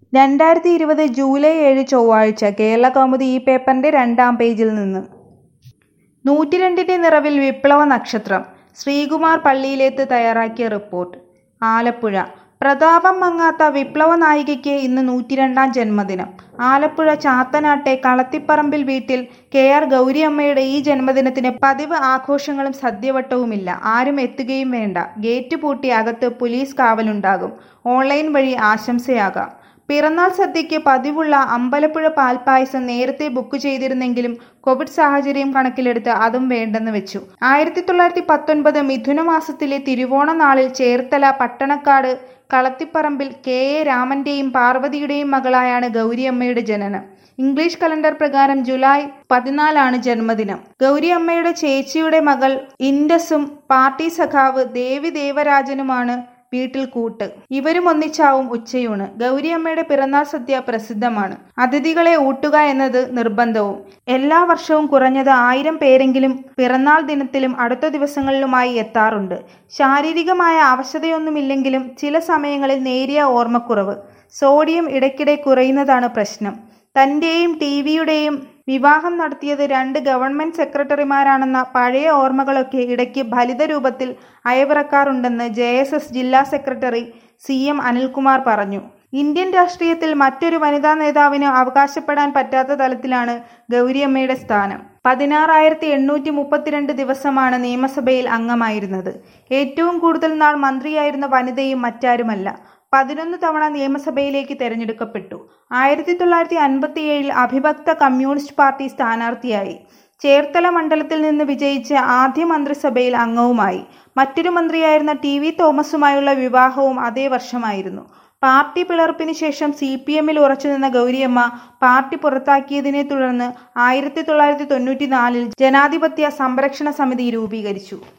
രണ്ടായിരത്തി ഇരുപത് ജൂലൈ ഏഴ് ചൊവ്വാഴ്ച കേരളകൗമുദി ഈ പേപ്പറിന്റെ രണ്ടാം പേജിൽ നിന്ന് നൂറ്റിരണ്ടിന്റെ നിറവിൽ വിപ്ലവ നക്ഷത്രം ശ്രീകുമാർ പള്ളിയിലേത്ത് തയ്യാറാക്കിയ റിപ്പോർട്ട് ആലപ്പുഴ പ്രതാപം മങ്ങാത്ത വിപ്ലവ നായികയ്ക്ക് ഇന്ന് നൂറ്റിരണ്ടാം ജന്മദിനം ആലപ്പുഴ ചാത്തനാട്ടെ കളത്തിപ്പറമ്പിൽ വീട്ടിൽ കെ ആർ ഗൗരിയമ്മയുടെ ഈ ജന്മദിനത്തിന് പതിവ് ആഘോഷങ്ങളും സദ്യവട്ടവുമില്ല ആരും എത്തുകയും വേണ്ട ഗേറ്റ് പൂട്ടി അകത്ത് പോലീസ് കാവലുണ്ടാകും ഓൺലൈൻ വഴി ആശംസയാകാം പിറന്നാൾ സദ്യയ്ക്ക് പതിവുള്ള അമ്പലപ്പുഴ പാൽപ്പായസം നേരത്തെ ബുക്ക് ചെയ്തിരുന്നെങ്കിലും കോവിഡ് സാഹചര്യം കണക്കിലെടുത്ത് അതും വേണ്ടെന്ന് വെച്ചു ആയിരത്തി തൊള്ളായിരത്തി പത്തൊൻപത് മിഥുന മാസത്തിലെ തിരുവോണ നാളിൽ ചേർത്തല പട്ടണക്കാട് കളത്തിപ്പറമ്പിൽ കെ എ രാമന്റെയും പാർവതിയുടെയും മകളായാണ് ഗൗരിയമ്മയുടെ ജനനം ഇംഗ്ലീഷ് കലണ്ടർ പ്രകാരം ജൂലൈ പതിനാലാണ് ജന്മദിനം ഗൗരിയമ്മയുടെ ചേച്ചിയുടെ മകൾ ഇൻഡസും പാർട്ടി സഖാവ് ദേവി ദേവരാജനുമാണ് വീട്ടിൽ കൂട്ട് ഇവരും ഒന്നിച്ചാവും ഉച്ചയൂണ് ഗൗരിയമ്മയുടെ പിറന്നാൾ സദ്യ പ്രസിദ്ധമാണ് അതിഥികളെ ഊട്ടുക എന്നത് നിർബന്ധവും എല്ലാ വർഷവും കുറഞ്ഞത് ആയിരം പേരെങ്കിലും പിറന്നാൾ ദിനത്തിലും അടുത്ത ദിവസങ്ങളിലുമായി എത്താറുണ്ട് ശാരീരികമായ അവശതയൊന്നുമില്ലെങ്കിലും ചില സമയങ്ങളിൽ നേരിയ ഓർമ്മക്കുറവ് സോഡിയം ഇടയ്ക്കിടെ കുറയുന്നതാണ് പ്രശ്നം തന്റെയും ടി വിയുടെയും വിവാഹം നടത്തിയത് രണ്ട് ഗവൺമെന്റ് സെക്രട്ടറിമാരാണെന്ന പഴയ ഓർമ്മകളൊക്കെ ഇടയ്ക്ക് ഫലിത രൂപത്തിൽ അയവിറക്കാറുണ്ടെന്ന് ജെ എസ് എസ് ജില്ലാ സെക്രട്ടറി സി എം അനിൽകുമാർ പറഞ്ഞു ഇന്ത്യൻ രാഷ്ട്രീയത്തിൽ മറ്റൊരു വനിതാ നേതാവിന് അവകാശപ്പെടാൻ പറ്റാത്ത തലത്തിലാണ് ഗൗരിയമ്മയുടെ സ്ഥാനം പതിനാറായിരത്തി എണ്ണൂറ്റി മുപ്പത്തിരണ്ട് ദിവസമാണ് നിയമസഭയിൽ അംഗമായിരുന്നത് ഏറ്റവും കൂടുതൽ നാൾ മന്ത്രിയായിരുന്ന വനിതയും മറ്റാരുമല്ല പതിനൊന്ന് തവണ നിയമസഭയിലേക്ക് തെരഞ്ഞെടുക്കപ്പെട്ടു ആയിരത്തി തൊള്ളായിരത്തി അൻപത്തിയേഴിൽ അഭിഭക്ത കമ്മ്യൂണിസ്റ്റ് പാർട്ടി സ്ഥാനാർത്ഥിയായി ചേർത്തല മണ്ഡലത്തിൽ നിന്ന് വിജയിച്ച് ആദ്യ മന്ത്രിസഭയിൽ അംഗവുമായി മറ്റൊരു മന്ത്രിയായിരുന്ന ടി വി തോമസുമായുള്ള വിവാഹവും അതേ വർഷമായിരുന്നു പാർട്ടി പിളർപ്പിന് ശേഷം സി പി എമ്മിൽ ഉറച്ചുനിന്ന ഗൗരിയമ്മ പാർട്ടി പുറത്താക്കിയതിനെ തുടർന്ന് ആയിരത്തി തൊള്ളായിരത്തി തൊണ്ണൂറ്റി നാലിൽ ജനാധിപത്യ സംരക്ഷണ സമിതി രൂപീകരിച്ചു